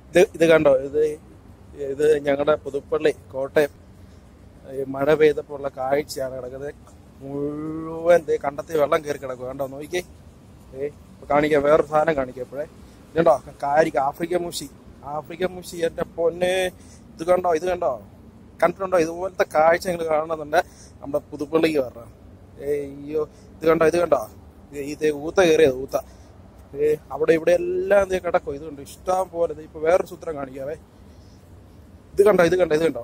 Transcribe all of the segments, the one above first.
ഇത് ഇത് കണ്ടോ ഇത് ഇത് ഞങ്ങളുടെ പുതുപ്പള്ളി കോട്ടയം ഈ മഴ പെയ്തപ്പോൾ ഉള്ള കാഴ്ചയാണ് കിടക്കുന്നത് മുഴുവൻ ദേ കണ്ടത്തിൽ വെള്ളം കയറി കിടക്കുക കണ്ടോ നോക്കിക്കേ ഏ കാണിക്കാം വേറൊരു സാധനം കാണിക്കാം ഇപ്പോഴേ ഇതുണ്ടോ കാരിക്ക് ആഫ്രിക്കൻ മുഷി ആഫ്രിക്കൻ മുഷി എന്റെ പൊന്നെ ഇത് കണ്ടോ ഇത് കണ്ടോ കണ്ടിട്ടുണ്ടോ ഇതുപോലത്തെ കാഴ്ച നിങ്ങൾ കാണണമെന്നുണ്ട് നമ്മുടെ പുതുപ്പള്ളിക്ക് വരണം ഏ അയ്യോ ഇത് കണ്ടോ ഇത് കണ്ടോ ഇത് ഇത് ഊത്ത കയറിയത് ഊത്ത ഏ അവിടെ ഇവിടെ എല്ലാം ഇത് കിടക്കും ഇത് കണ്ടോ ഇഷ്ടം പോലെ ദേ ഇപ്പൊ വേറൊരു സൂത്രം കാണിക്കാവേ ഇത് കണ്ടോ ഇത് കണ്ടോ ഇത് കണ്ടോ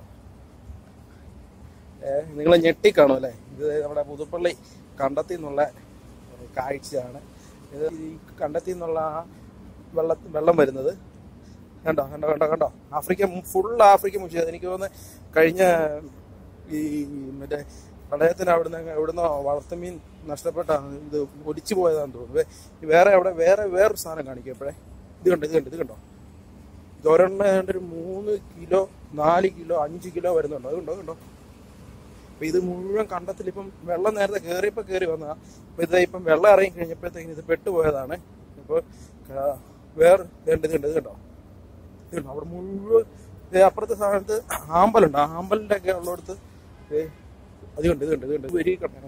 ഏഹ് നിങ്ങൾ ഞെട്ടിക്കാണും അല്ലേ ഇത് നമ്മുടെ പുതുപ്പള്ളി കണ്ടത്തിൽ നിന്നുള്ള ഒരു കാഴ്ചയാണ് ഇത് ഈ കണ്ടത്തിൽ നിന്നുള്ള ആ വെള്ള വെള്ളം വരുന്നത് കണ്ടോ കണ്ടോ കണ്ടോ കണ്ടോ ആഫ്രിക്ക ഫുൾ ആഫ്രിക്ക മുഷി എനിക്ക് തോന്നുന്നു കഴിഞ്ഞ ഈ മറ്റേ പ്രളയത്തിന് അവിടുന്ന് എവിടുന്നോ വളർത്തുമീൻ നഷ്ടപ്പെട്ടാണ് ഇത് ഒലിച്ചു പോയതാന്ന് തോന്നുന്നു വേ- വേറെ അവിടെ വേറെ വേറൊരു സാധനം കാണിക്കും എപ്പോഴേ ഇത് കണ്ടോ ഇത് കണ്ടോ ഇത് കണ്ടോ ഇതൊരെണ്ണം ഏതാണ്ട് ഒരു മൂന്ന് കിലോ നാല് കിലോ അഞ്ച് കിലോ വരുന്നുണ്ടോ അത് കണ്ടോ കണ്ടോ അപ്പൊ ഇത് മുഴുവൻ കണ്ടത്തിൽ ഇപ്പം വെള്ളം നേരത്തെ കയറിയപ്പോ കയറി വന്നതാ അപ്പൊ ഇത് ഇപ്പം വെള്ളം ഇറങ്ങി കഴിഞ്ഞപ്പോഴത്തേക്കിന് ഇത് പെട്ടുപോയതാണ് ഇപ്പൊ ക- വേറെ ഇതുണ്ട് ഇതുണ്ട് ഇത് കണ്ടോ ഇത് കണ്ടോ അവിടെ മുഴുവൻ ദേ അപ്പുറത്തെ സ്ഥാനത്ത് ആമ്പലുണ്ട് ആ ആമ്പലിന്റെ ഒക്കെ ഉള്ളിടത്ത് ദേ അത് കണ്ട് ഇത് കണ്ട് ഇത് കണ്ട് വരി കണ്ടോ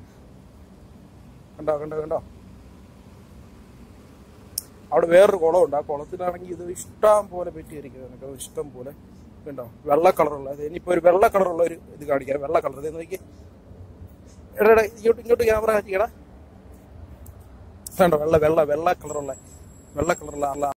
കണ്ടോ കണ്ടോ കണ്ടോ അവിടെ വേറൊരു കുളമുണ്ട് ആ കുളത്തിലാണെങ്കിൽ ഇത് ഇഷ്ടം പോലെ പറ്റിയിരിക്കുന്നത് എനിക്ക് അത് ഇഷ്ടം പോലെ കണ്ടോ വെള്ള കളറുള്ള അത് ഇനിയിപ്പോ ഒരു വെള്ള കളറുള്ള ഒരു ഇത് കാണിക്കാം വെള്ള കളർ ഇത് നോക്കി എടാ എടാ, ഇങ്ങോട്ട് ഇങ്ങോട്ട് ക്യാമറ കാണിക്കടാ കണ്ടോ വെള്ള വെള്ള വെള്ള കളറുള്ള വെള്ള കളറുള്ള